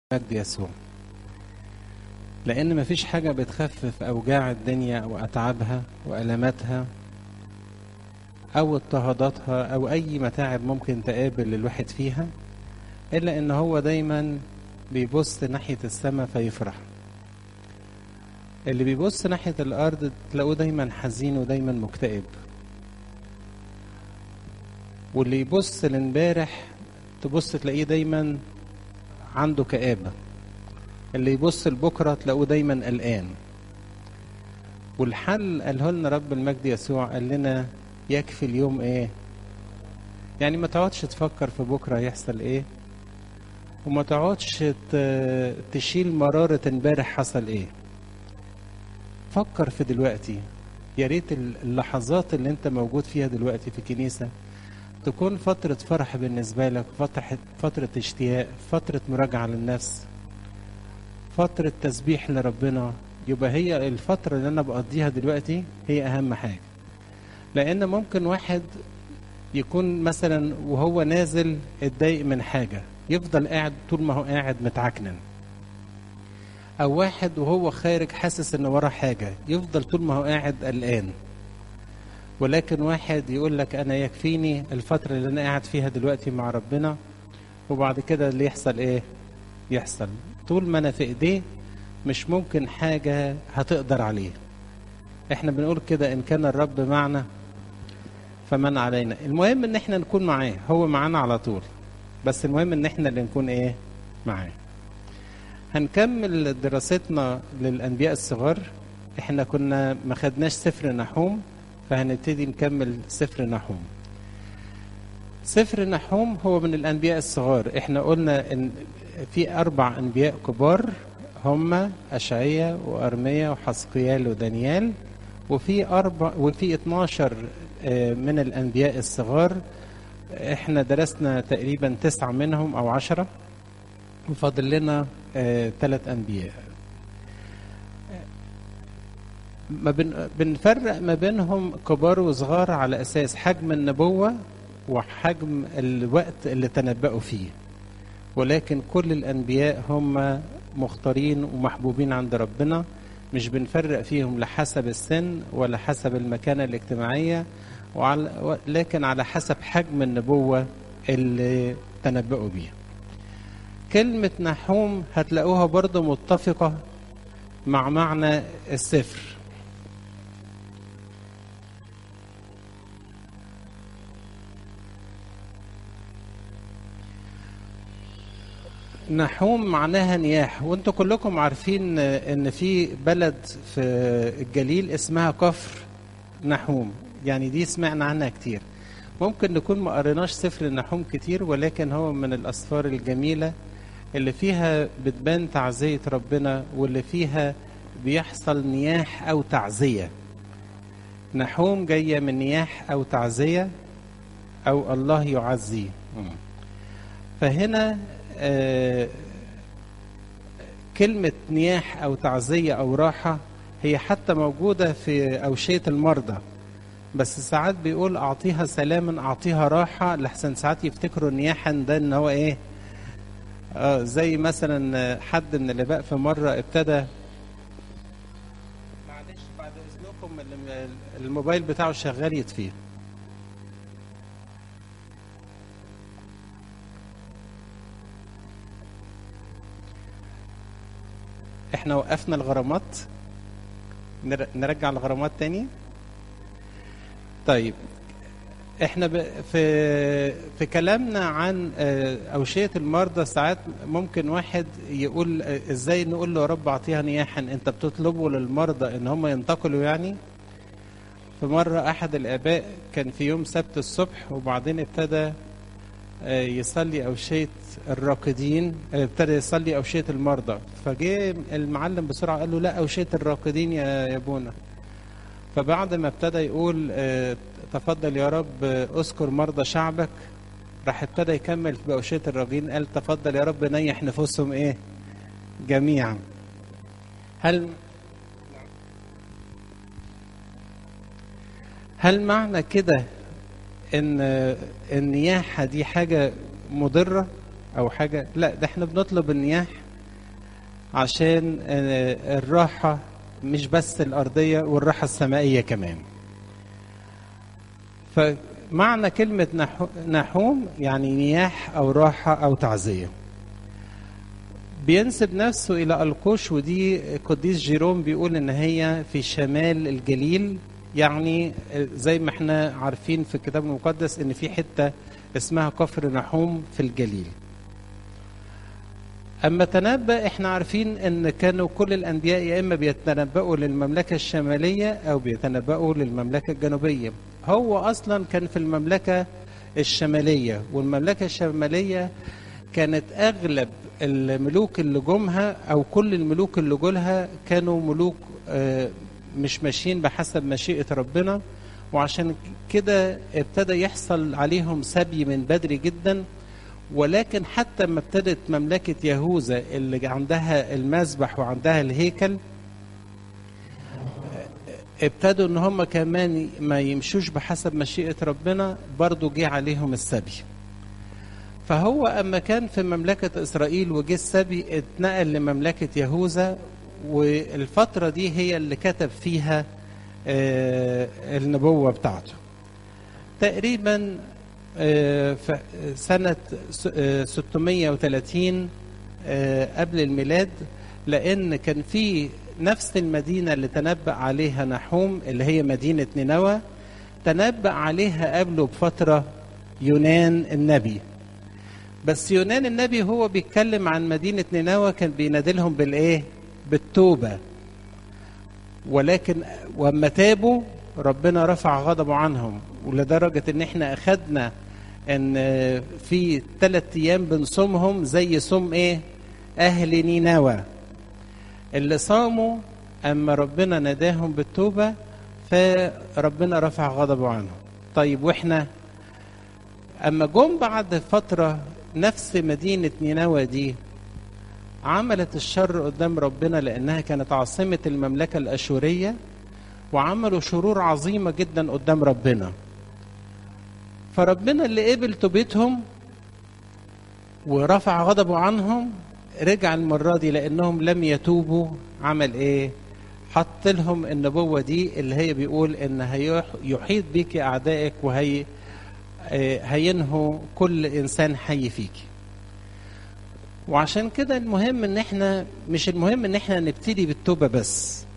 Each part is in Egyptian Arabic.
مجد يسوع لأن مفيش حاجة بتخفف أوجاع الدنيا أو أتعابها وألماتها أو اضطهاداتها أو أي متاعب ممكن تقابل الواحد فيها إلا إن هو دايما بيبص ناحية السماء فيفرح اللي بيبص ناحية الأرض تلاقوه دايما حزين ودايما مكتئب واللي يبص لامبارح تبص تلاقيه دايما عنده كآبة اللي يبص لبكرة تلاقوه دايما قلقان والحل قاله لنا رب المجد يسوع قال لنا يكفي اليوم ايه يعني ما تقعدش تفكر في بكرة يحصل ايه وما تقعدش تشيل مرارة امبارح حصل ايه فكر في دلوقتي يا ريت اللحظات اللي انت موجود فيها دلوقتي في الكنيسة تكون فترة فرح بالنسبة لك فترة, فترة اشتياق فترة مراجعة للنفس فترة تسبيح لربنا يبقى هي الفترة اللي أنا بقضيها دلوقتي هي أهم حاجة لأن ممكن واحد يكون مثلا وهو نازل اتضايق من حاجة يفضل قاعد طول ما هو قاعد متعكنن أو واحد وهو خارج حاسس إن وراه حاجة يفضل طول ما هو قاعد قلقان ولكن واحد يقول لك أنا يكفيني الفترة اللي أنا قاعد فيها دلوقتي مع ربنا وبعد كده اللي يحصل إيه؟ يحصل طول ما أنا في إيديه مش ممكن حاجة هتقدر عليه احنا بنقول كده ان كان الرب معنا فمن علينا المهم ان احنا نكون معاه هو معانا على طول بس المهم ان احنا اللي نكون ايه معاه هنكمل دراستنا للانبياء الصغار احنا كنا ما خدناش سفر نحوم فهنبتدي نكمل سفر نحوم سفر نحوم هو من الانبياء الصغار احنا قلنا ان في اربع انبياء كبار هم اشعياء وارميا وحسقيال ودانيال وفي أربع وفي 12 من الأنبياء الصغار احنا درسنا تقريبا تسعة منهم أو عشرة وفاضل لنا ثلاث أنبياء ما بن بنفرق ما بينهم كبار وصغار على أساس حجم النبوة وحجم الوقت اللي تنبأوا فيه ولكن كل الأنبياء هم مختارين ومحبوبين عند ربنا مش بنفرق فيهم لحسب السن ولا حسب المكانة الاجتماعية وعلى لكن على حسب حجم النبوة اللي تنبأوا بيها كلمة نحوم هتلاقوها برضو متفقة مع معنى السفر نحوم معناها نياح وانتوا كلكم عارفين ان في بلد في الجليل اسمها كفر نحوم يعني دي سمعنا عنها كتير ممكن نكون ما قريناش سفر النحوم كتير ولكن هو من الاسفار الجميله اللي فيها بتبان تعزيه ربنا واللي فيها بيحصل نياح او تعزيه نحوم جايه من نياح او تعزيه او الله يعزي فهنا آه كلمة نياح أو تعزية أو راحة هي حتى موجودة في أوشية المرضى بس ساعات بيقول أعطيها سلاما أعطيها راحة لحسن ساعات يفتكروا نياحا ده إن هو إيه آه زي مثلا حد من اللي بقى في مرة ابتدى معلش بعد إذنكم الموبايل بتاعه شغال يطفيه احنا وقفنا الغرامات نرجع الغرامات تاني طيب احنا في في كلامنا عن اوشيه المرضى ساعات ممكن واحد يقول ازاي نقول له يا رب اعطيها نياحا انت بتطلبوا للمرضى ان هم ينتقلوا يعني في مره احد الاباء كان في يوم سبت الصبح وبعدين ابتدى يصلي أوشية الراقدين ابتدى يصلي أوشية المرضى فجه المعلم بسرعة قال له لا أوشية الراقدين يا يا ابونا فبعد ما ابتدى يقول تفضل يا رب اذكر مرضى شعبك راح ابتدى يكمل بأوشية الراقدين قال تفضل يا رب نيح نفوسهم ايه جميعا هل هل معنى كده ان النياحه دي حاجه مضره او حاجه لا ده احنا بنطلب النياح عشان الراحة مش بس الأرضية والراحة السمائية كمان فمعنى كلمة نحوم يعني نياح أو راحة أو تعزية بينسب نفسه إلى القوش ودي قديس جيروم بيقول إن هي في شمال الجليل يعني زي ما احنا عارفين في الكتاب المقدس إن في حتة اسمها كفر نحوم في الجليل أما تنبأ احنا عارفين ان كانوا كل الأنبياء يا إما بيتنبأوا للمملكة الشمالية أو بيتنبأوا للمملكة الجنوبية هو أصلا كان في المملكة الشمالية والمملكة الشمالية كانت أغلب الملوك اللي جمها أو كل الملوك اللي جولها كانوا ملوك مش ماشيين بحسب مشيئة ربنا وعشان كده ابتدى يحصل عليهم سبي من بدري جدا ولكن حتى ما ابتدت مملكة يهوذا اللي عندها المذبح وعندها الهيكل ابتدوا ان هم كمان ما يمشوش بحسب مشيئة ربنا برضو جه عليهم السبي فهو اما كان في مملكة اسرائيل وجه السبي اتنقل لمملكة يهوذا والفترة دي هي اللي كتب فيها النبوة بتاعته تقريبا سنة 630 قبل الميلاد لأن كان في نفس المدينة اللي تنبأ عليها نحوم اللي هي مدينة نينوى تنبأ عليها قبله بفترة يونان النبي بس يونان النبي هو بيتكلم عن مدينة نينوى كان بينادلهم بالإيه؟ بالتوبة ولكن وما تابوا ربنا رفع غضبه عنهم ولدرجة ان احنا اخدنا ان في ثلاث ايام بنصومهم زي صوم ايه اهل نينوى اللي صاموا اما ربنا ناداهم بالتوبة فربنا رفع غضبه عنهم طيب واحنا اما جم بعد فترة نفس مدينة نينوى دي عملت الشر قدام ربنا لانها كانت عاصمة المملكة الاشورية وعملوا شرور عظيمة جدا قدام ربنا فربنا اللي قبل توبتهم ورفع غضبه عنهم رجع المرة دي لأنهم لم يتوبوا عمل إيه؟ حط لهم النبوة دي اللي هي بيقول إن هيحيط بيك أعدائك وهي هينهوا كل إنسان حي فيك وعشان كده المهم إن إحنا مش المهم إن إحنا نبتدي بالتوبة بس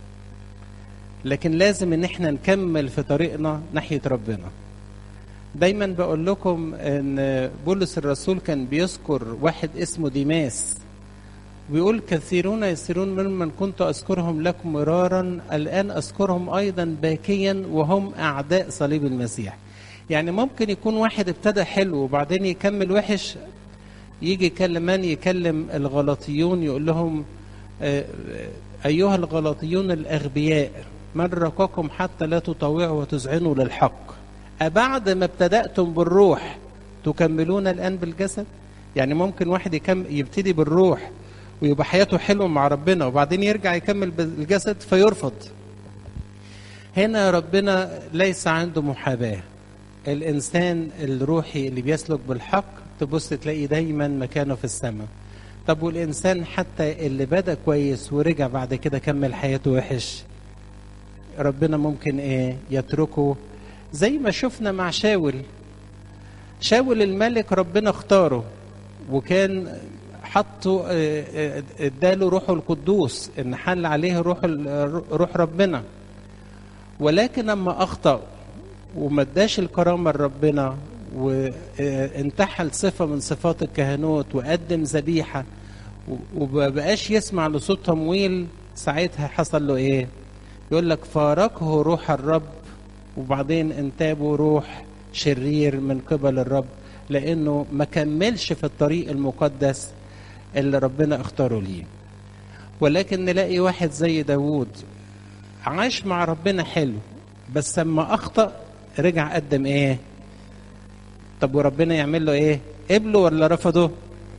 لكن لازم إن إحنا نكمل في طريقنا ناحية ربنا دايما بقول لكم ان بولس الرسول كان بيذكر واحد اسمه ديماس بيقول كثيرون يسيرون ممن كنت اذكرهم لكم مرارا الان اذكرهم ايضا باكيا وهم اعداء صليب المسيح يعني ممكن يكون واحد ابتدى حلو وبعدين يكمل وحش يجي يكلمان يكلم الغلطيون يقول لهم ايها الغلطيون الاغبياء من رقاكم حتى لا تطوعوا وتذعنوا للحق أبعد ما ابتدأتم بالروح تكملون الآن بالجسد يعني ممكن واحد يكم يبتدي بالروح ويبقى حياته حلوة مع ربنا وبعدين يرجع يكمل بالجسد فيرفض هنا ربنا ليس عنده محاباة الإنسان الروحي اللي بيسلك بالحق تبص تلاقي دايما مكانه في السماء طب والإنسان حتى اللي بدأ كويس ورجع بعد كده كمل حياته وحش ربنا ممكن ايه يتركه زي ما شفنا مع شاول شاول الملك ربنا اختاره وكان حطه اداله روحه القدوس ان حل عليه روح روح ربنا ولكن لما اخطا وما اداش الكرامه لربنا وانتحل صفه من صفات الكهنوت وقدم ذبيحه ومبقاش يسمع لصوت تمويل ساعتها حصل له ايه؟ يقول لك فارقه روح الرب وبعدين انتابه روح شرير من قبل الرب لانه ما كملش في الطريق المقدس اللي ربنا اختاره ليه ولكن نلاقي واحد زي داوود عاش مع ربنا حلو بس لما اخطا رجع قدم ايه طب وربنا يعمل له ايه قبله ولا رفضه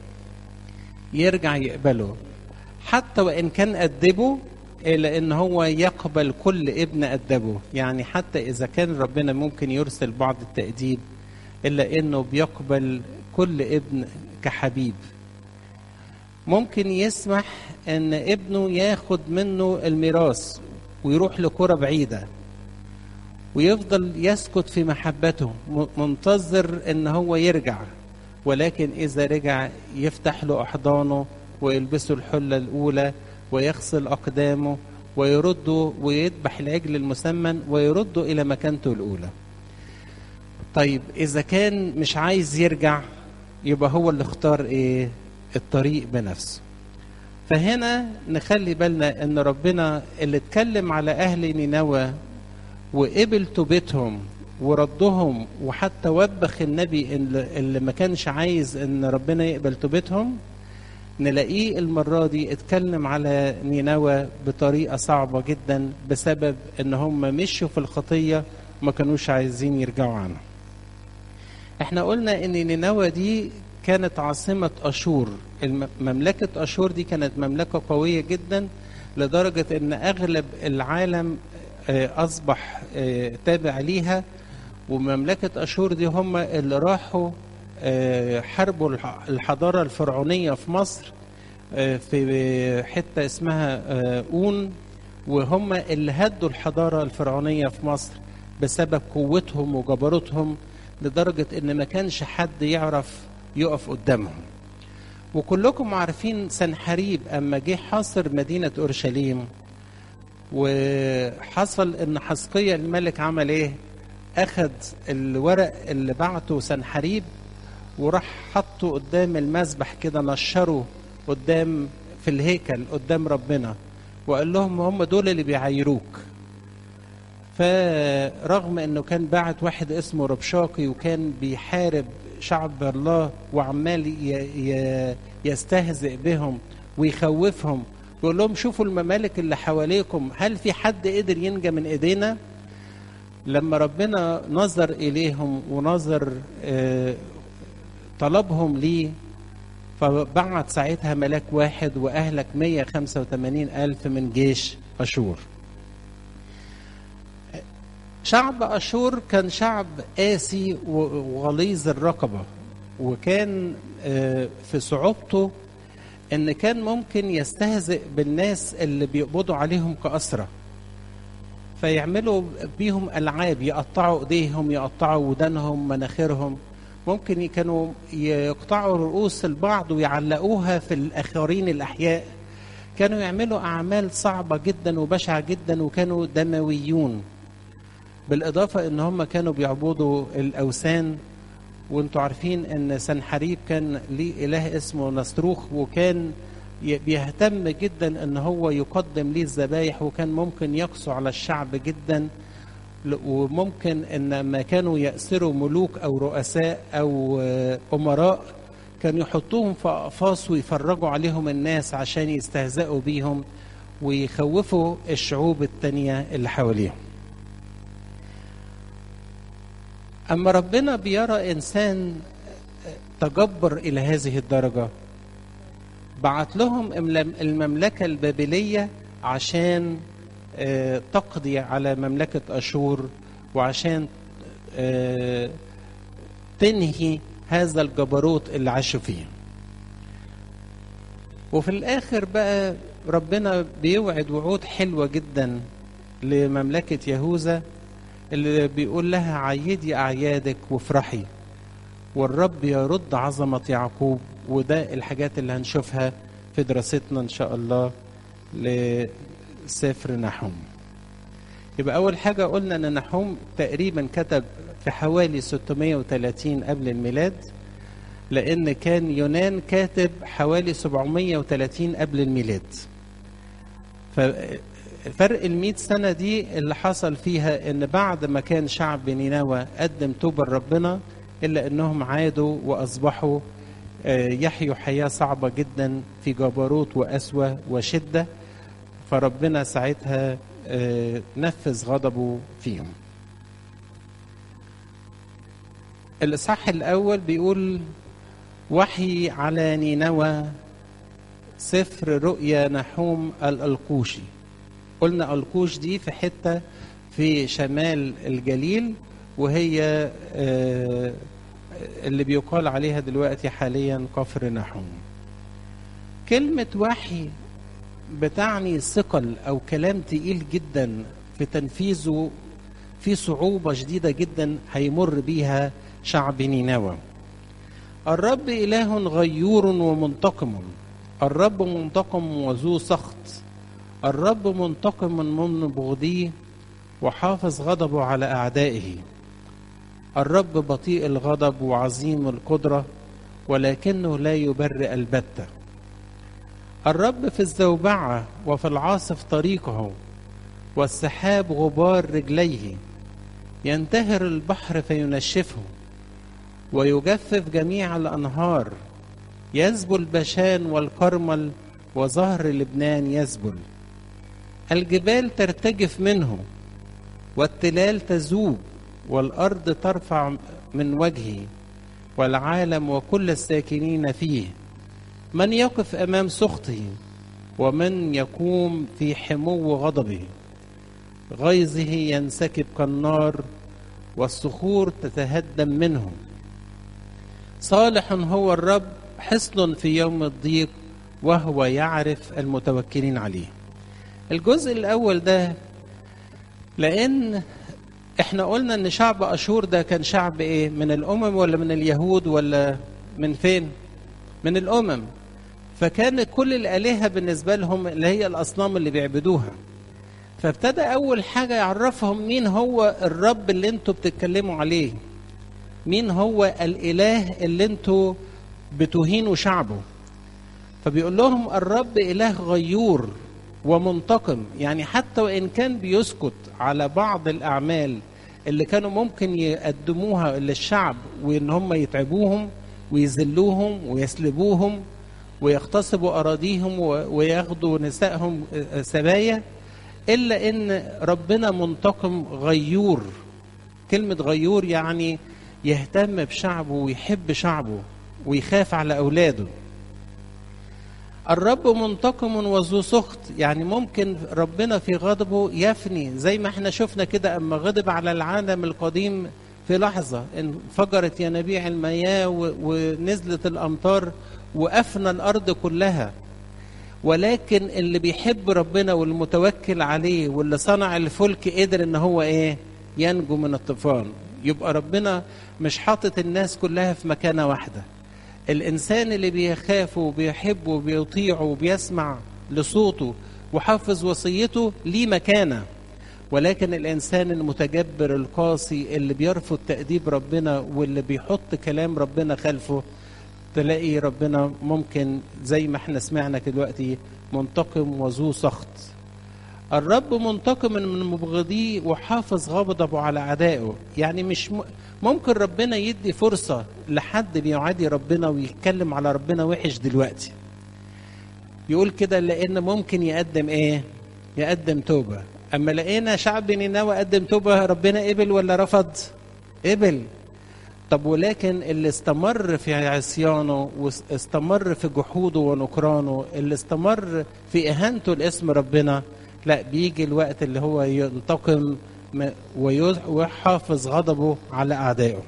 يرجع يقبله حتى وان كان أدبه إلا إن هو يقبل كل ابن أدبه يعني حتى إذا كان ربنا ممكن يرسل بعض التأديب إلا إنه بيقبل كل ابن كحبيب ممكن يسمح ان ابنه ياخد منه الميراث ويروح لكرة بعيدة ويفضل يسكت في محبته منتظر ان هو يرجع ولكن اذا رجع يفتح له احضانه ويلبسه الحلة الاولى ويغسل اقدامه ويرده ويذبح العجل المسمن ويرده الى مكانته الاولى طيب اذا كان مش عايز يرجع يبقى هو اللي اختار ايه الطريق بنفسه فهنا نخلي بالنا ان ربنا اللي اتكلم على اهل نينوى وقبل توبتهم وردهم وحتى وبخ النبي اللي ما كانش عايز ان ربنا يقبل توبتهم نلاقيه المرة دي اتكلم على نينوى بطريقة صعبة جدا بسبب ان هم مشوا في الخطية وما كانوش عايزين يرجعوا عنها احنا قلنا ان نينوى دي كانت عاصمة أشور مملكة أشور دي كانت مملكة قوية جدا لدرجة أن أغلب العالم أصبح تابع ليها ومملكة أشور دي هم اللي راحوا حاربوا الحضارة الفرعونية في مصر في حتة اسمها أون وهم اللي هدوا الحضارة الفرعونية في مصر بسبب قوتهم وجبروتهم لدرجة ان ما كانش حد يعرف يقف قدامهم وكلكم عارفين سنحريب اما جه حاصر مدينة اورشليم وحصل ان حسقية الملك عمل ايه اخذ الورق اللي بعته سنحريب وراح حطه قدام المذبح كده نشره قدام في الهيكل قدام ربنا وقال لهم هم دول اللي بيعايروك فرغم انه كان بعت واحد اسمه ربشاقي وكان بيحارب شعب الله وعمال يستهزئ بهم ويخوفهم يقول لهم شوفوا الممالك اللي حواليكم هل في حد قدر ينجى من ايدينا لما ربنا نظر اليهم ونظر طلبهم ليه فبعت ساعتها ملاك واحد واهلك 185 الف من جيش اشور شعب أشور كان شعب قاسي وغليظ الرقبة وكان في صعوبته ان كان ممكن يستهزئ بالناس اللي بيقبضوا عليهم كأسرة فيعملوا بيهم ألعاب يقطعوا ايديهم يقطعوا ودانهم مناخيرهم ممكن كانوا يقطعوا رؤوس البعض ويعلقوها في الآخرين الأحياء كانوا يعملوا أعمال صعبة جدا وبشعة جدا وكانوا دمويون بالإضافة إن هم كانوا بيعبدوا الأوثان وانتوا عارفين ان سنحريب كان ليه اله اسمه نستروخ وكان بيهتم جدا ان هو يقدم ليه الذبايح وكان ممكن يقسو على الشعب جدا وممكن ان ما كانوا يأسروا ملوك او رؤساء او امراء كان يحطوهم في اقفاص ويفرجوا عليهم الناس عشان يستهزئوا بيهم ويخوفوا الشعوب التانية اللي حواليهم أما ربنا بيرى إنسان تجبر إلى هذه الدرجة بعت لهم المملكة البابلية عشان تقضي على مملكة أشور وعشان تنهي هذا الجبروت اللي عاشوا فيه وفي الآخر بقى ربنا بيوعد وعود حلوة جدا لمملكة يهوذا اللي بيقول لها عيدي أعيادك وافرحي والرب يرد عظمة يعقوب وده الحاجات اللي هنشوفها في دراستنا إن شاء الله لسفر نحوم يبقى أول حاجة قلنا أن نحوم تقريبا كتب في حوالي 630 قبل الميلاد لأن كان يونان كاتب حوالي 730 قبل الميلاد فرق المئة سنة دي اللي حصل فيها ان بعد ما كان شعب نينوى قدم توبة لربنا الا انهم عادوا واصبحوا يحيوا حياة صعبة جدا في جبروت وقسوة وشدة فربنا ساعتها نفذ غضبه فيهم الإصحاح الأول بيقول وحي على نينوى سفر رؤيا نحوم الألقوشي قلنا القوش دي في حتة في شمال الجليل وهي اللي بيقال عليها دلوقتي حاليا كفر نحوم كلمة وحي بتعني ثقل أو كلام تقيل جدا في تنفيذه في صعوبة شديدة جدا هيمر بيها شعب نينوى الرب إله غيور ومنتقم الرب منتقم وذو سخط الرب منتقم من بغضيه وحافظ غضبه على أعدائه الرب بطيء الغضب وعظيم القدرة ولكنه لا يبرئ البتة الرب في الزوبعة وفي العاصف طريقه والسحاب غبار رجليه ينتهر البحر فينشفه ويجفف جميع الأنهار يزبل بشان والكرمل وظهر لبنان يزبل الجبال ترتجف منه والتلال تذوب والأرض ترفع من وجهه والعالم وكل الساكنين فيه من يقف أمام سخطه ومن يقوم في حمو غضبه غيظه ينسكب كالنار والصخور تتهدم منه صالح هو الرب حصن في يوم الضيق وهو يعرف المتوكلين عليه الجزء الأول ده لأن احنا قلنا ان شعب اشور ده كان شعب ايه من الامم ولا من اليهود ولا من فين من الامم فكان كل الالهه بالنسبه لهم اللي هي الاصنام اللي بيعبدوها فابتدى اول حاجه يعرفهم مين هو الرب اللي انتوا بتتكلموا عليه مين هو الاله اللي انتوا بتهينوا شعبه فبيقول لهم الرب اله غيور ومنتقم يعني حتى وان كان بيسكت على بعض الاعمال اللي كانوا ممكن يقدموها للشعب وان هم يتعبوهم ويذلوهم ويسلبوهم ويغتصبوا اراضيهم وياخدوا نسائهم سبايا الا ان ربنا منتقم غيور كلمه غيور يعني يهتم بشعبه ويحب شعبه ويخاف على اولاده الرب منتقم وذو سخط يعني ممكن ربنا في غضبه يفني زي ما احنا شفنا كده اما غضب على العالم القديم في لحظة انفجرت ينابيع المياه ونزلت الأمطار وأفنى الأرض كلها ولكن اللي بيحب ربنا والمتوكل عليه واللي صنع الفلك قدر ان هو ايه ينجو من الطوفان يبقى ربنا مش حاطط الناس كلها في مكانة واحدة الإنسان اللي بيخافه وبيحبه وبيطيعه وبيسمع لصوته وحافظ وصيته ليه مكانة ولكن الإنسان المتجبر القاسي اللي بيرفض تأديب ربنا واللي بيحط كلام ربنا خلفه تلاقي ربنا ممكن زي ما احنا سمعنا دلوقتي منتقم وذو سخط الرب منتقم من مبغضيه وحافظ غضبه على اعدائه يعني مش ممكن ربنا يدي فرصه لحد بيعادي ربنا ويتكلم على ربنا وحش دلوقتي يقول كده لان ممكن يقدم ايه يقدم توبه اما لقينا شعب نينوى قدم توبه ربنا قبل ولا رفض قبل طب ولكن اللي استمر في عصيانه واستمر في جحوده ونكرانه اللي استمر في اهانته لاسم ربنا لا بيجي الوقت اللي هو ينتقم ويحافظ غضبه على أعدائه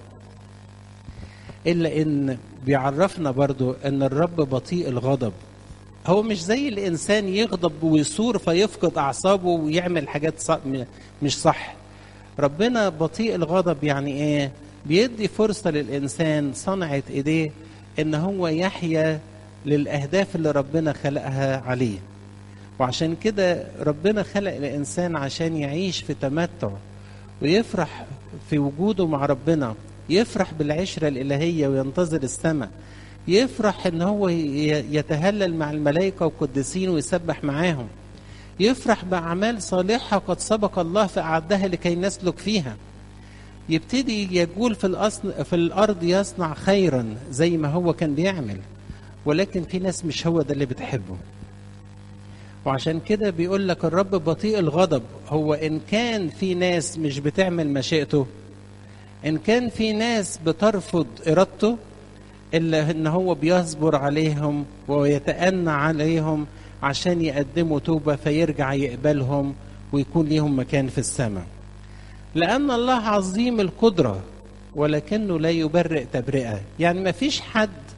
إلا إن بيعرفنا برضو أن الرب بطيء الغضب هو مش زي الإنسان يغضب ويثور فيفقد أعصابه ويعمل حاجات صح مش صح ربنا بطيء الغضب يعني إيه بيدي فرصة للإنسان صنعة إيديه إن هو يحيا للأهداف اللي ربنا خلقها عليه وعشان كده ربنا خلق الانسان عشان يعيش في تمتع ويفرح في وجوده مع ربنا يفرح بالعشره الالهيه وينتظر السماء يفرح ان هو يتهلل مع الملائكه والقديسين ويسبح معاهم يفرح باعمال صالحه قد سبق الله فاعدها لكي نسلك فيها يبتدي يجول في الأصل في الارض يصنع خيرا زي ما هو كان بيعمل ولكن في ناس مش هو ده اللي بتحبه وعشان كده بيقول لك الرب بطيء الغضب هو ان كان في ناس مش بتعمل مشيئته ان كان في ناس بترفض ارادته الا ان هو بيصبر عليهم ويتأنى عليهم عشان يقدموا توبة فيرجع يقبلهم ويكون ليهم مكان في السماء لأن الله عظيم القدرة ولكنه لا يبرئ تبرئة يعني ما فيش حد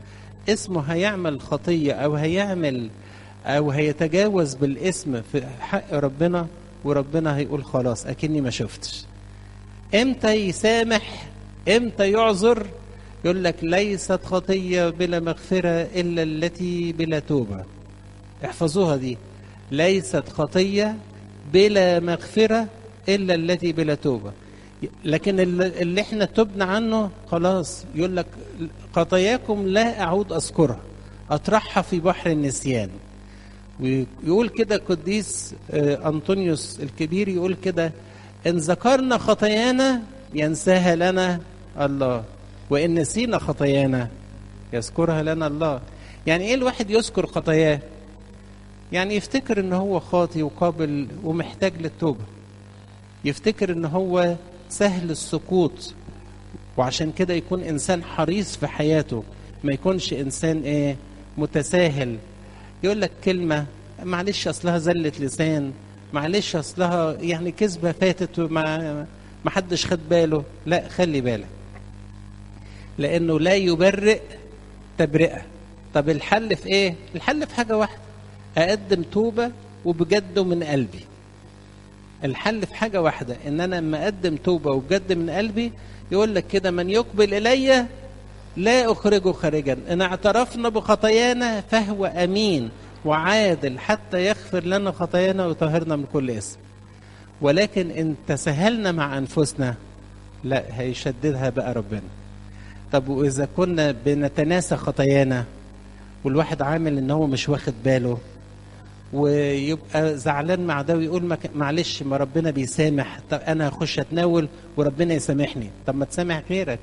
اسمه هيعمل خطية أو هيعمل أو هيتجاوز بالاسم في حق ربنا وربنا هيقول خلاص أكني ما شفتش امتى يسامح امتى يعذر يقول لك ليست خطية بلا مغفرة إلا التي بلا توبة احفظوها دي ليست خطية بلا مغفرة إلا التي بلا توبة لكن اللي احنا تبنا عنه خلاص يقول لك خطاياكم لا أعود أذكرها أطرحها في بحر النسيان ويقول كده القديس أنطونيوس الكبير يقول كده إن ذكرنا خطايانا ينساها لنا الله وإن نسينا خطايانا يذكرها لنا الله يعني إيه الواحد يذكر خطاياه يعني يفتكر إن هو خاطي وقابل ومحتاج للتوبة يفتكر إن هو سهل السقوط وعشان كده يكون إنسان حريص في حياته ما يكونش إنسان إيه متساهل يقول لك كلمة معلش أصلها زلة لسان معلش أصلها يعني كذبة فاتت وما ما حدش خد باله لا خلي بالك لأنه لا يبرئ تبرئة طب الحل في إيه؟ الحل في حاجة واحدة أقدم توبة وبجد من قلبي الحل في حاجة واحدة إن أنا لما أقدم توبة وبجد من قلبي يقول لك كده من يقبل إلي لا أخرجه خارجا إن اعترفنا بخطايانا فهو أمين وعادل حتى يغفر لنا خطايانا ويطهرنا من كل اسم ولكن إن تساهلنا مع أنفسنا لا هيشددها بقى ربنا طب وإذا كنا بنتناسى خطايانا والواحد عامل إن هو مش واخد باله ويبقى زعلان مع ده ويقول معلش ما ربنا بيسامح طب انا هخش اتناول وربنا يسامحني طب ما تسامح غيرك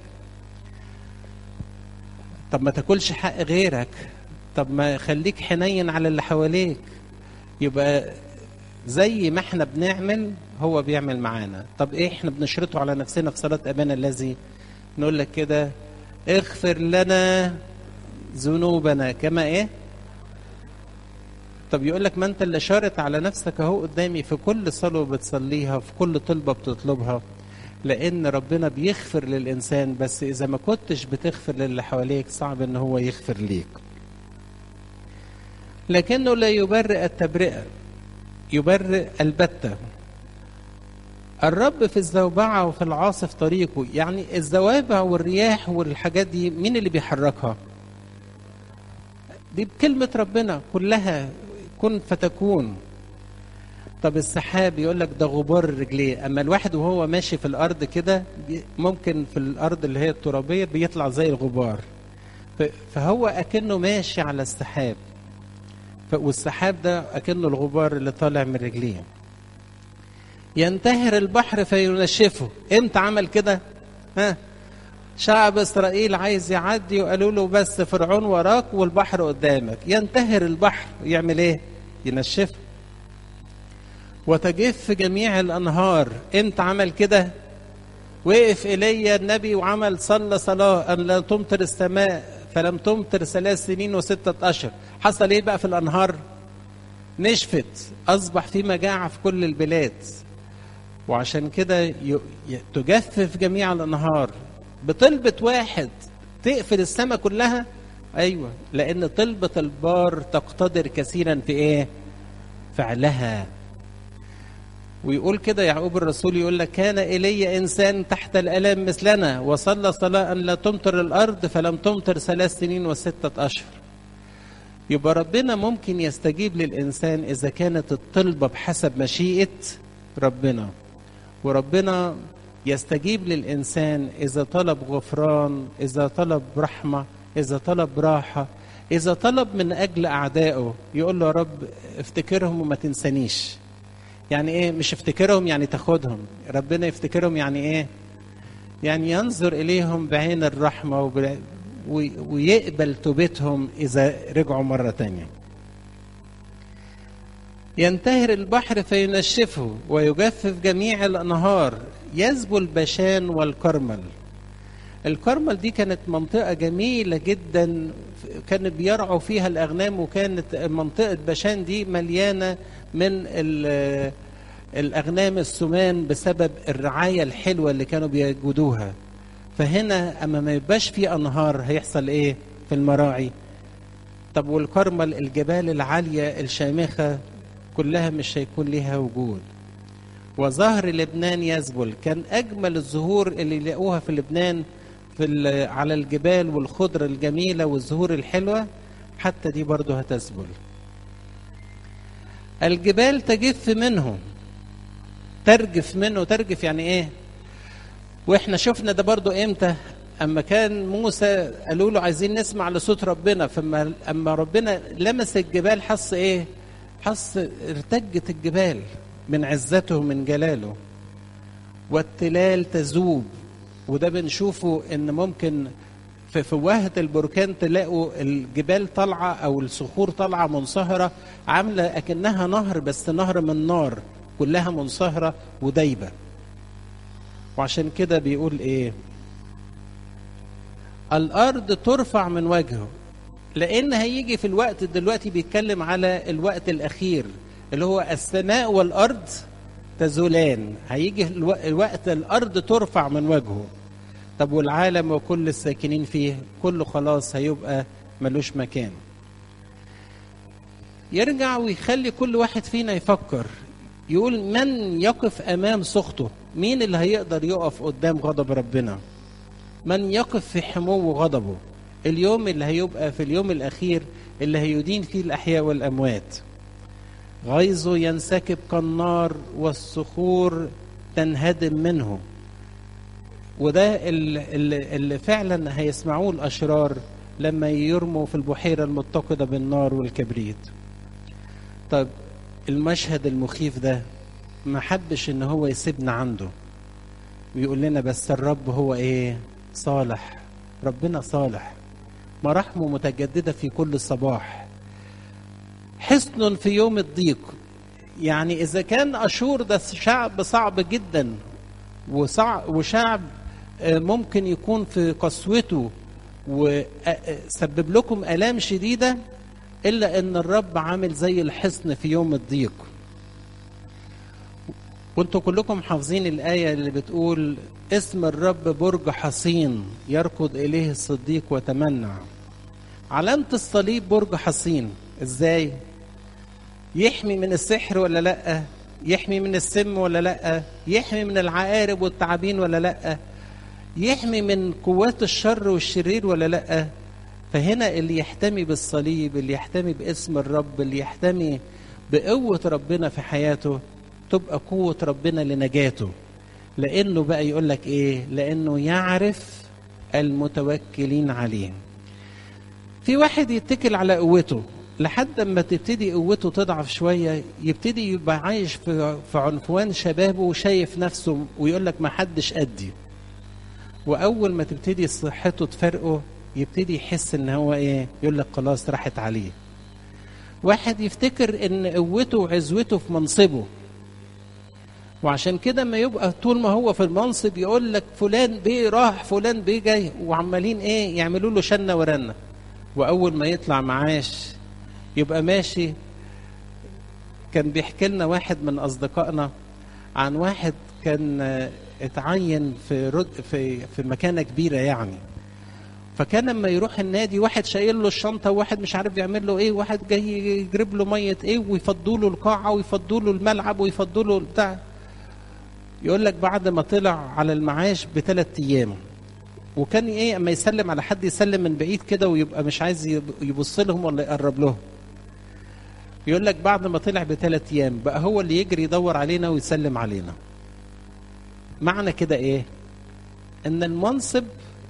طب ما تاكلش حق غيرك طب ما خليك حنين على اللي حواليك يبقى زي ما احنا بنعمل هو بيعمل معانا طب ايه احنا بنشرطه على نفسنا في صلاة ابانا الذي نقول لك كده اغفر لنا ذنوبنا كما ايه طب يقول لك ما انت اللي شارط على نفسك اهو قدامي في كل صلوه بتصليها في كل طلبه بتطلبها لان ربنا بيغفر للانسان بس اذا ما كنتش بتغفر للي حواليك صعب ان هو يغفر ليك لكنه لا يبرئ التبرئه يبرئ البته الرب في الزوبعة وفي العاصف طريقه يعني الزوابع والرياح والحاجات دي مين اللي بيحركها دي بكلمة ربنا كلها كن فتكون طب السحاب يقول لك ده غبار رجليه اما الواحد وهو ماشي في الارض كده ممكن في الارض اللي هي الترابيه بيطلع زي الغبار فهو اكنه ماشي على السحاب والسحاب ده اكنه الغبار اللي طالع من رجليه ينتهر البحر فينشفه امتى عمل كده ها شعب اسرائيل عايز يعدي وقالوا له بس فرعون وراك والبحر قدامك ينتهر البحر يعمل ايه ينشفه وتجف جميع الانهار امتى عمل كده وقف ايليا النبي وعمل صلى صلاه ان لا تمطر السماء فلم تمطر ثلاث سنين وستة أشهر حصل ايه بقى في الانهار نشفت اصبح في مجاعة في كل البلاد وعشان كده تجفف جميع الانهار بطلبة واحد تقفل السماء كلها ايوه لان طلبة البار تقتدر كثيرا في ايه فعلها ويقول كده يعقوب الرسول يقول لك كان إلي إنسان تحت الألام مثلنا وصلى صلاة أن لا تمطر الأرض فلم تمطر ثلاث سنين وستة أشهر يبقى ربنا ممكن يستجيب للإنسان إذا كانت الطلبة بحسب مشيئة ربنا وربنا يستجيب للإنسان إذا طلب غفران إذا طلب رحمة إذا طلب راحة إذا طلب من أجل أعدائه يقول له يا رب افتكرهم وما تنسانيش يعني إيه مش افتكرهم يعني تاخدهم ربنا يفتكرهم يعني إيه يعني ينظر إليهم بعين الرحمة وب... ويقبل توبتهم إذا رجعوا مرة تانية ينتهر البحر فينشفه ويجفف جميع الأنهار يزبو البشان والكرمل الكرمل دي كانت منطقة جميلة جدا كانت بيرعوا فيها الأغنام وكانت منطقة بشان دي مليانة من الأغنام السمان بسبب الرعاية الحلوة اللي كانوا بيجودوها فهنا أما ما يبقاش في أنهار هيحصل إيه في المراعي طب والكرمل الجبال العالية الشامخة كلها مش هيكون ليها وجود وظهر لبنان يذبل كان أجمل الزهور اللي يلاقوها في لبنان في على الجبال والخضرة الجميلة والزهور الحلوة حتى دي برضه هتذبل الجبال تجف منه ترجف منه ترجف يعني ايه واحنا شفنا ده برضه امتى اما كان موسى قالوا له عايزين نسمع لصوت ربنا فما اما ربنا لمس الجبال حس ايه حس ارتجت الجبال من عزته من جلاله والتلال تذوب وده بنشوفه ان ممكن في فوهة البركان تلاقوا الجبال طالعة أو الصخور طالعة منصهرة عاملة أكنها نهر بس نهر من نار كلها منصهرة ودايبة وعشان كده بيقول إيه الأرض ترفع من وجهه لأن هيجي في الوقت دلوقتي بيتكلم على الوقت الأخير اللي هو السماء والأرض تزولان هيجي الوقت الأرض ترفع من وجهه طب والعالم وكل الساكنين فيه كله خلاص هيبقى ملوش مكان يرجع ويخلي كل واحد فينا يفكر يقول من يقف امام سخطه مين اللي هيقدر يقف قدام غضب ربنا من يقف في حمو غضبه اليوم اللي هيبقى في اليوم الاخير اللي هيدين فيه الاحياء والاموات غيظه ينسكب كالنار والصخور تنهدم منه وده اللي, اللي فعلا هيسمعوه الاشرار لما يرموا في البحيره المتقده بالنار والكبريت طب المشهد المخيف ده ما حبش ان هو يسيبنا عنده ويقول لنا بس الرب هو ايه صالح ربنا صالح مراحمه متجدده في كل صباح حصن في يوم الضيق يعني اذا كان اشور ده شعب صعب جدا وصعب وشعب ممكن يكون في قسوته وسبب لكم الام شديده الا ان الرب عامل زي الحصن في يوم الضيق وانتوا كلكم حافظين الايه اللي بتقول اسم الرب برج حصين يركض اليه الصديق وتمنع علامه الصليب برج حصين ازاي يحمي من السحر ولا لا يحمي من السم ولا لا يحمي من العقارب والتعابين ولا لا يحمي من قوات الشر والشرير ولا لا فهنا اللي يحتمي بالصليب اللي يحتمي باسم الرب اللي يحتمي بقوة ربنا في حياته تبقى قوة ربنا لنجاته لأنه بقى يقول لك إيه لأنه يعرف المتوكلين عليه في واحد يتكل على قوته لحد ما تبتدي قوته تضعف شوية يبتدي يبقى عايش في, في عنفوان شبابه وشايف نفسه ويقول لك ما حدش قدي واول ما تبتدي صحته تفرقه يبتدي يحس ان هو ايه يقول لك خلاص راحت عليه واحد يفتكر ان قوته وعزوته في منصبه وعشان كده ما يبقى طول ما هو في المنصب يقول لك فلان بيه راح فلان بيه جاي وعمالين ايه يعملوا له شنه ورنه واول ما يطلع معاش يبقى ماشي كان بيحكي لنا واحد من اصدقائنا عن واحد كان اتعين في رد في في مكانه كبيره يعني فكان لما يروح النادي واحد شايل له الشنطه وواحد مش عارف يعمل له ايه واحد جاي يجرب له ميه ايه ويفضوا له القاعه ويفضوا له الملعب ويفضوا له بتاع يقول لك بعد ما طلع على المعاش بثلاث ايام وكان ايه اما يسلم على حد يسلم من بعيد كده ويبقى مش عايز يبص لهم ولا يقرب لهم يقول لك بعد ما طلع بثلاث ايام بقى هو اللي يجري يدور علينا ويسلم علينا معنى كده ايه ان المنصب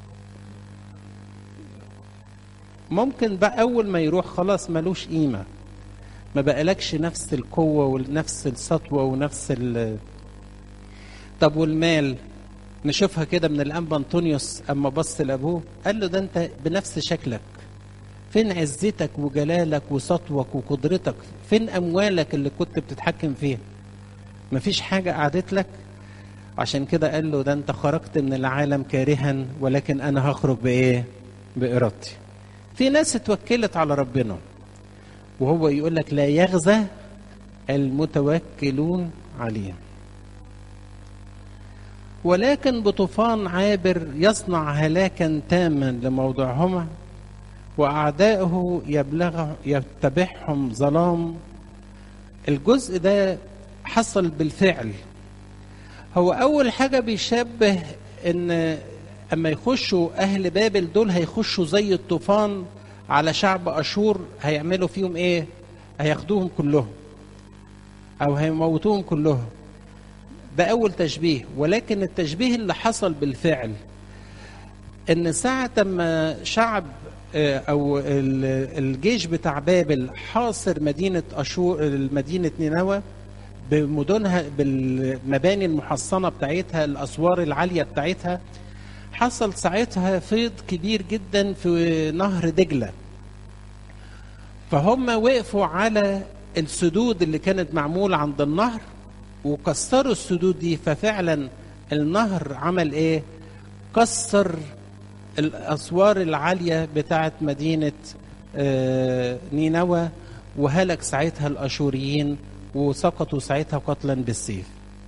ممكن بقى اول ما يروح خلاص ملوش قيمه ما بقالكش نفس القوه ونفس السطوه ونفس ال طب والمال نشوفها كده من الانبا انطونيوس اما بص لابوه قال له ده انت بنفس شكلك فين عزتك وجلالك وسطوك وقدرتك فين اموالك اللي كنت بتتحكم فيها مفيش حاجه قعدت لك عشان كده قال له ده انت خرجت من العالم كارها ولكن انا هخرج بايه بارادتي في ناس اتوكلت على ربنا وهو يقول لك لا يغزى المتوكلون عليه ولكن بطوفان عابر يصنع هلاكا تاما لموضعهما وأعدائه يبلغ يتبعهم ظلام الجزء ده حصل بالفعل هو أول حاجة بيشبه إن أما يخشوا أهل بابل دول هيخشوا زي الطوفان على شعب أشور هيعملوا فيهم إيه؟ هياخدوهم كلهم أو هيموتوهم كلهم ده أول تشبيه ولكن التشبيه اللي حصل بالفعل إن ساعة ما شعب أو الجيش بتاع بابل حاصر مدينة أشور مدينة نينوى بمدنها بالمباني المحصنة بتاعتها الأسوار العالية بتاعتها حصل ساعتها فيض كبير جدا في نهر دجلة فهم وقفوا على السدود اللي كانت معمولة عند النهر وكسروا السدود دي ففعلا النهر عمل ايه كسر الاسوار العاليه بتاعت مدينه نينوى وهلك ساعتها الاشوريين وسقطوا ساعتها قتلا بالسيف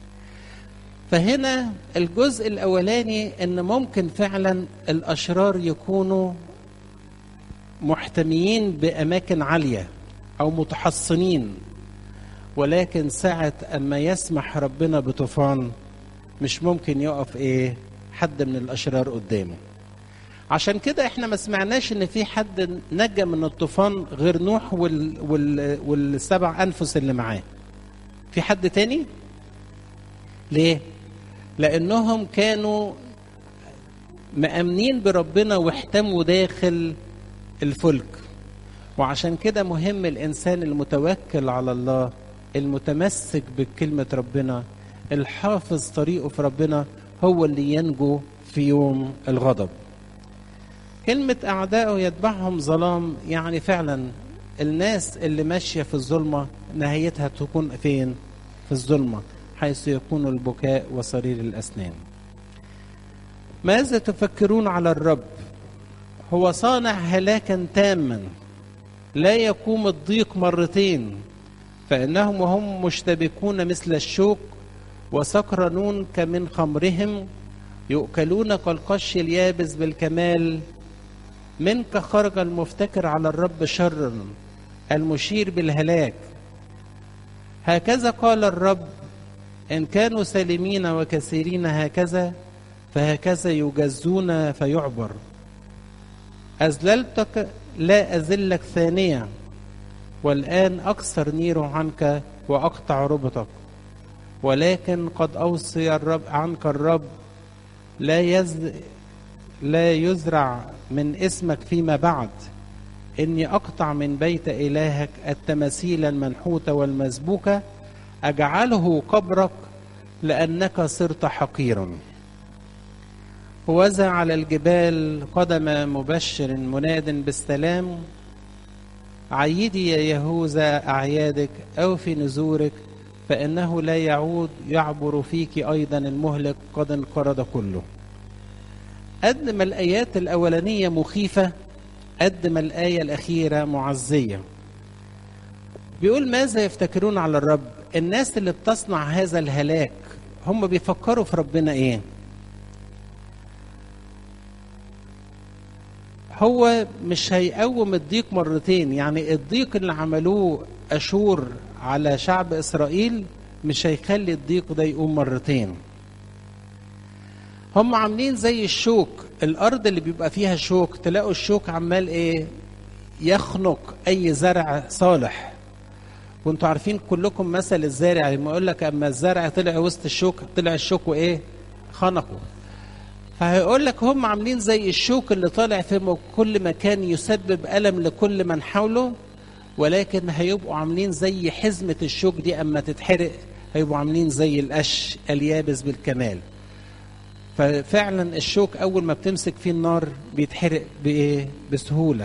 فهنا الجزء الاولاني ان ممكن فعلا الاشرار يكونوا محتميين باماكن عاليه او متحصنين ولكن ساعة أما يسمح ربنا بطوفان مش ممكن يقف إيه حد من الأشرار قدامه عشان كده احنا ما سمعناش ان في حد نجا من الطوفان غير نوح وال وال والسبع انفس اللي معاه في حد تاني ليه لانهم كانوا مأمنين بربنا واحتموا داخل الفلك وعشان كده مهم الانسان المتوكل على الله المتمسك بكلمة ربنا الحافظ طريقه في ربنا هو اللي ينجو في يوم الغضب كلمة أعدائه يتبعهم ظلام يعني فعلا الناس اللي ماشية في الظلمة نهايتها تكون فين في الظلمة حيث يكون البكاء وصرير الأسنان ماذا تفكرون على الرب هو صانع هلاكا تاما لا يقوم الضيق مرتين فإنهم وهم مشتبكون مثل الشوك وسكرانون كمن خمرهم يؤكلون كالقش اليابس بالكمال منك خرج المفتكر على الرب شرا المشير بالهلاك هكذا قال الرب إن كانوا سالمين وكثيرين هكذا فهكذا يجزون فيعبر أذللتك لا أذلك ثانية والآن أكثر نير عنك وأقطع ربطك ولكن قد أوصي الرب عنك الرب لا يز لا يزرع من اسمك فيما بعد إني أقطع من بيت إلهك التماثيل المنحوتة والمسبوكة أجعله قبرك لأنك صرت حقيرا ووزع على الجبال قدم مبشر مناد بالسلام عيدي يا يهوذا أعيادك أو في نزورك فإنه لا يعود يعبر فيك أيضا المهلك قد انقرض كله قد ما الآيات الأولانية مخيفة قد ما الآية الأخيرة معزية بيقول ماذا يفتكرون على الرب الناس اللي بتصنع هذا الهلاك هم بيفكروا في ربنا ايه هو مش هيقوم الضيق مرتين يعني الضيق اللي عملوه أشور على شعب إسرائيل مش هيخلي الضيق ده يقوم مرتين هم عاملين زي الشوك الأرض اللي بيبقى فيها شوك تلاقوا الشوك عمال إيه يخنق أي زرع صالح وانتوا عارفين كلكم مثل الزارع لما يقول لك اما الزرع طلع وسط الشوك طلع الشوك وايه خنقه فهيقول لك هم عاملين زي الشوك اللي طالع في كل مكان يسبب ألم لكل من حوله ولكن هيبقوا عاملين زي حزمة الشوك دي أما تتحرق هيبقوا عاملين زي القش اليابس بالكمال ففعلا الشوك أول ما بتمسك فيه النار بيتحرق بإيه؟ بسهولة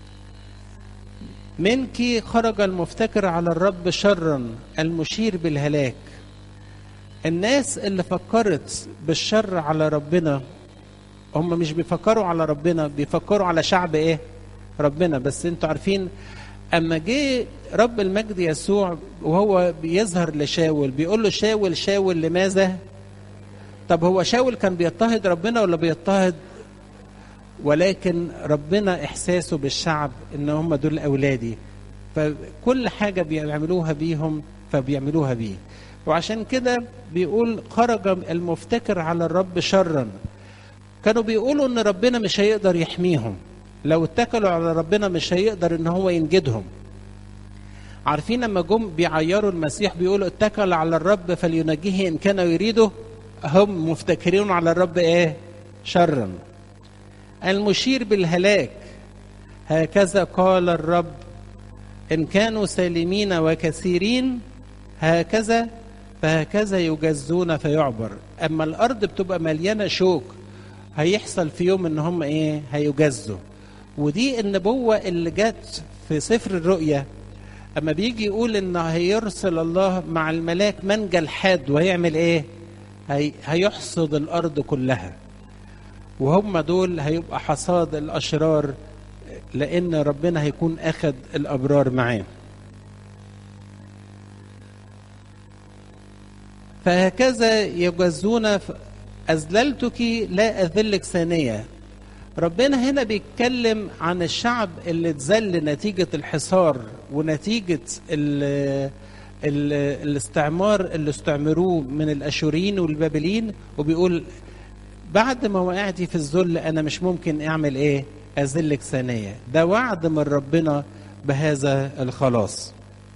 منك خرج المفتكر على الرب شرا المشير بالهلاك الناس اللي فكرت بالشر على ربنا هم مش بيفكروا على ربنا بيفكروا على شعب ايه ربنا بس انتوا عارفين اما جه رب المجد يسوع وهو بيظهر لشاول بيقول له شاول شاول لماذا طب هو شاول كان بيضطهد ربنا ولا بيضطهد ولكن ربنا احساسه بالشعب ان هم دول اولادي فكل حاجه بيعملوها بيهم فبيعملوها بيه وعشان كده بيقول خرج المفتكر على الرب شرا كانوا بيقولوا ان ربنا مش هيقدر يحميهم لو اتكلوا على ربنا مش هيقدر ان هو ينجدهم عارفين لما جم بيعيروا المسيح بيقولوا اتكل على الرب فلينجيه ان كان يريده هم مفتكرين على الرب ايه شرا المشير بالهلاك هكذا قال الرب ان كانوا سالمين وكثيرين هكذا فهكذا يجزون فيعبر اما الارض بتبقى مليانه شوك هيحصل في يوم ان هم ايه هيجزوا ودي النبوه اللي جت في سفر الرؤيا اما بيجي يقول ان هيرسل الله مع الملاك منجى الحاد وهيعمل ايه هي هيحصد الارض كلها وهم دول هيبقى حصاد الاشرار لان ربنا هيكون اخذ الابرار معاه فهكذا يجزون أذللتك لا أذلك ثانية ربنا هنا بيتكلم عن الشعب اللي اتذل نتيجة الحصار ونتيجة ال ال الاستعمار اللي استعمروه من الأشوريين والبابليين وبيقول بعد ما وقعتي في الذل أنا مش ممكن أعمل إيه أذلك ثانية ده وعد من ربنا بهذا الخلاص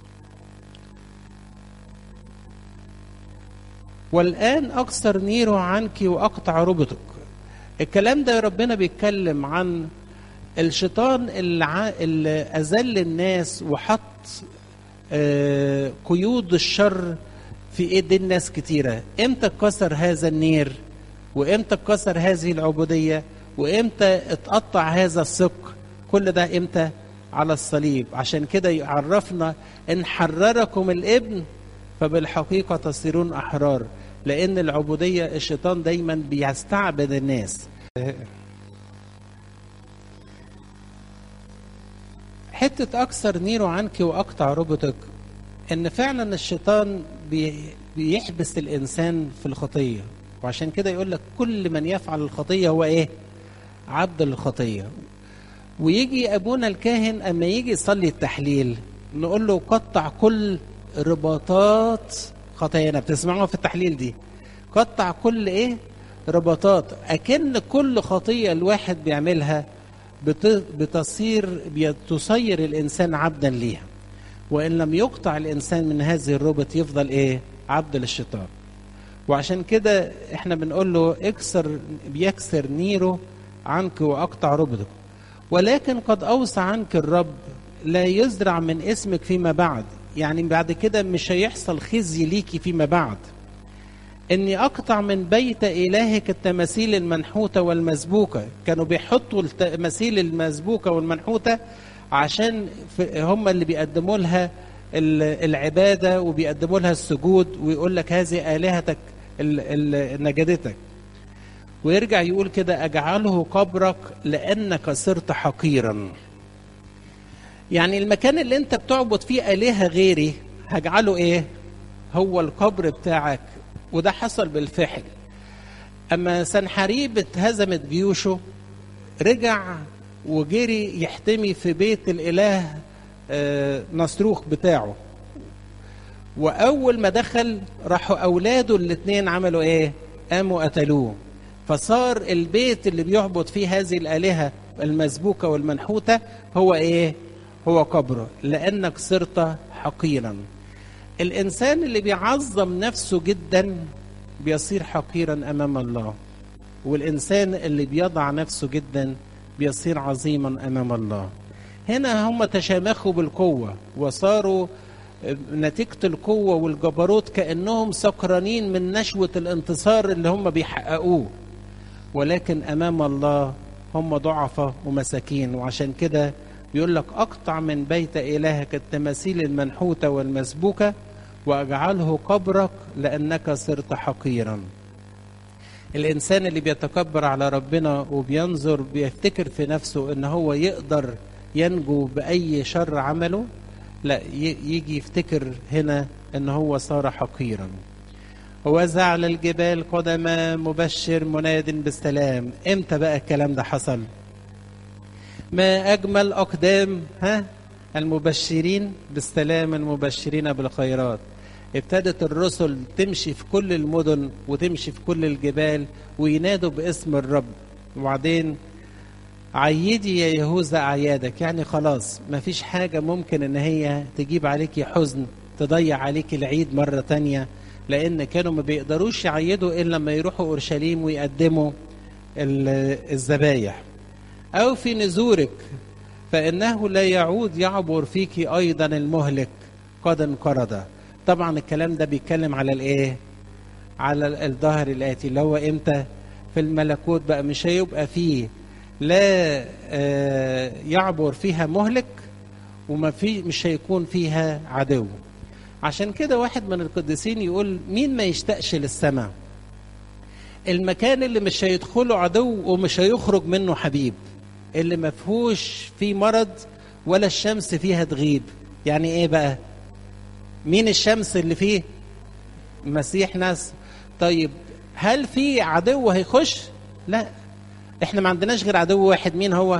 والآن أكثر نيره عنك وأقطع ربطك الكلام ده ربنا بيتكلم عن الشيطان اللي, ع... اللي أذل الناس وحط آه قيود الشر في ايد الناس كتيرة امتى اتكسر هذا النير وامتى اتكسر هذه العبودية وامتى اتقطع هذا الثق كل ده امتى على الصليب عشان كده يعرفنا ان حرركم الابن فبالحقيقة تصيرون أحرار لأن العبودية الشيطان دايما بيستعبد الناس حتة أكثر نيره عنك وأقطع ربطك إن فعلا الشيطان بيحبس الإنسان في الخطية وعشان كده يقول لك كل من يفعل الخطية هو إيه؟ عبد الخطية ويجي أبونا الكاهن أما يجي يصلي التحليل نقول له قطع كل رباطات خطايانا بتسمعوها في التحليل دي قطع كل ايه رباطات اكن كل خطيه الواحد بيعملها بتصير بتصير الانسان عبدا ليها وان لم يقطع الانسان من هذه الربط يفضل ايه عبد للشيطان وعشان كده احنا بنقول له اكسر بيكسر نيره عنك واقطع ربطك ولكن قد اوصى عنك الرب لا يزرع من اسمك فيما بعد يعني بعد كده مش هيحصل خزي ليكي فيما بعد اني اقطع من بيت الهك التماثيل المنحوته والمسبوكه كانوا بيحطوا التماثيل المسبوكه والمنحوته عشان هم اللي بيقدموا لها العباده وبيقدموا لها السجود ويقول لك هذه الهتك نجدتك ويرجع يقول كده اجعله قبرك لانك صرت حقيرا يعني المكان اللي انت بتعبد فيه آلهة غيري هجعله ايه هو القبر بتاعك وده حصل بالفعل اما سنحريب اتهزمت جيوشه رجع وجري يحتمي في بيت الاله آه نصروخ بتاعه واول ما دخل راحوا اولاده الاثنين عملوا ايه قاموا قتلوه فصار البيت اللي بيعبد فيه هذه الالهه المسبوكه والمنحوته هو ايه هو قبره لأنك صرت حقيرا الإنسان اللي بيعظم نفسه جدا بيصير حقيرا أمام الله والإنسان اللي بيضع نفسه جدا بيصير عظيما أمام الله هنا هم تشامخوا بالقوة وصاروا نتيجة القوة والجبروت كأنهم سكرانين من نشوة الانتصار اللي هم بيحققوه ولكن أمام الله هم ضعفة ومساكين وعشان كده بيقول لك اقطع من بيت الهك التماثيل المنحوته والمسبوكه واجعله قبرك لانك صرت حقيرا الانسان اللي بيتكبر على ربنا وبينظر بيفتكر في نفسه ان هو يقدر ينجو باي شر عمله لا يجي يفتكر هنا ان هو صار حقيرا ووزع على الجبال قدما مبشر مناد بالسلام امتى بقى الكلام ده حصل ما أجمل أقدام ها المبشرين بالسلام المبشرين بالخيرات ابتدت الرسل تمشي في كل المدن وتمشي في كل الجبال وينادوا باسم الرب وبعدين عيدي يا يهوذا أعيادك يعني خلاص ما فيش حاجة ممكن إن هي تجيب عليكي حزن تضيع عليكي العيد مرة تانية لأن كانوا ما بيقدروش يعيدوا إلا لما يروحوا أورشليم ويقدموا الذبايح أو في نزورك فإنه لا يعود يعبر فيك أيضا المهلك قد انقرض طبعا الكلام ده بيتكلم على الإيه على الظهر الآتي اللي هو إمتى في الملكوت بقى مش هيبقى فيه لا يعبر فيها مهلك وما في مش هيكون فيها عدو عشان كده واحد من القديسين يقول مين ما يشتاقش للسماء المكان اللي مش هيدخله عدو ومش هيخرج منه حبيب اللي ما فيهوش فيه مرض ولا الشمس فيها تغيب يعني ايه بقى مين الشمس اللي فيه مسيح ناس طيب هل في عدو هيخش لا احنا ما عندناش غير عدو واحد مين هو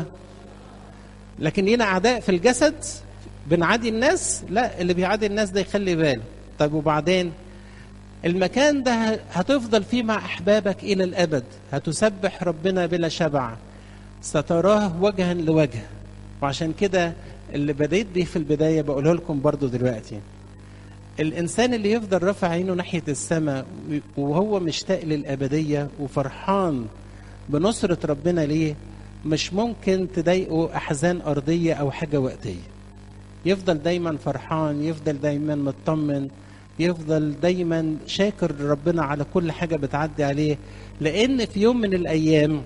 لكن لينا اعداء في الجسد بنعادي الناس لا اللي بيعادي الناس ده يخلي باله طيب وبعدين المكان ده هتفضل فيه مع احبابك الى الابد هتسبح ربنا بلا شبع ستراه وجها لوجه وعشان كده اللي بديت بيه في البدايه بقوله لكم برضو دلوقتي الانسان اللي يفضل رافع عينه ناحيه السماء وهو مشتاق للابديه وفرحان بنصره ربنا ليه مش ممكن تضايقه احزان ارضيه او حاجه وقتيه يفضل دايما فرحان يفضل دايما مطمن يفضل دايما شاكر ربنا على كل حاجه بتعدي عليه لان في يوم من الايام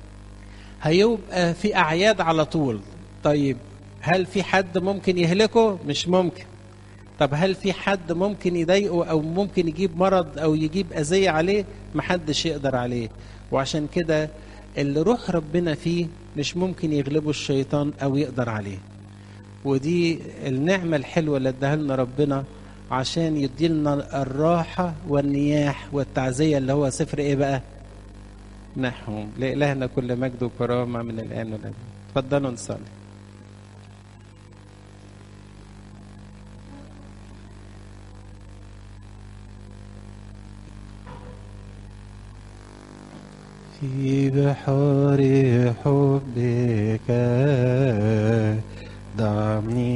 هيبقى في اعياد على طول طيب هل في حد ممكن يهلكه مش ممكن طب هل في حد ممكن يضايقه او ممكن يجيب مرض او يجيب اذيه عليه محدش يقدر عليه وعشان كده اللي روح ربنا فيه مش ممكن يغلبه الشيطان او يقدر عليه ودي النعمة الحلوة اللي اداها لنا ربنا عشان يديلنا الراحة والنياح والتعزية اللي هو سفر ايه بقى نحو لإلهنا كل مجد وكرامة من الآن والآن اتفضلوا نصلي في بحار حبك ضعني